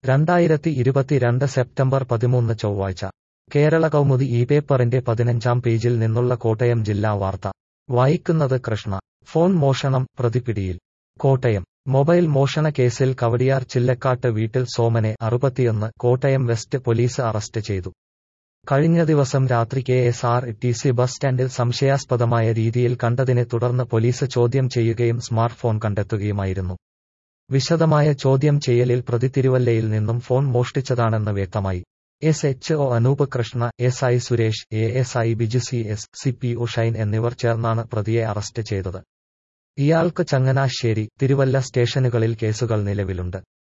രണ്ടായിരത്തി ഇരുപത്തിരണ്ട് സെപ്റ്റംബർ പതിമൂന്ന് ചൊവ്വാഴ്ച കേരള കൗമുദി ഈ പേപ്പറിന്റെ പതിനഞ്ചാം പേജിൽ നിന്നുള്ള കോട്ടയം ജില്ലാ വാർത്ത വായിക്കുന്നത് കൃഷ്ണ ഫോൺ മോഷണം പ്രതിപിടിയിൽ കോട്ടയം മൊബൈൽ മോഷണ കേസിൽ കവടിയാർ ചില്ലക്കാട്ട് വീട്ടിൽ സോമനെ അറുപത്തിയൊന്ന് കോട്ടയം വെസ്റ്റ് പോലീസ് അറസ്റ്റ് ചെയ്തു കഴിഞ്ഞ ദിവസം രാത്രി K S R T C bus സ്റ്റാൻഡിൽ സംശയാസ്പദമായ രീതിയിൽ കണ്ടതിനെ തുടർന്ന് പോലീസ് ചോദ്യം ചെയ്യുകയും സ്മാർട്ട് ഫോൺ കണ്ടെത്തുകയുമായിരുന്നു വിശദമായ ചോദ്യം ചെയ്യലിൽ പ്രതി തിരുവല്ലയിൽ നിന്നും ഫോൺ മോഷ്ടിച്ചതാണെന്ന് വ്യക്തമായി S H O Anoop Krishna S I Suresh A S I Biju C S C P Ushain എന്നിവർ ചേർന്നാണ് പ്രതിയെ അറസ്റ്റ് ചെയ്തത് ഇയാൾക്ക് ചങ്ങനാശ്ശേരി തിരുവല്ല സ്റ്റേഷനുകളിൽ കേസുകൾ നിലവിലുണ്ട്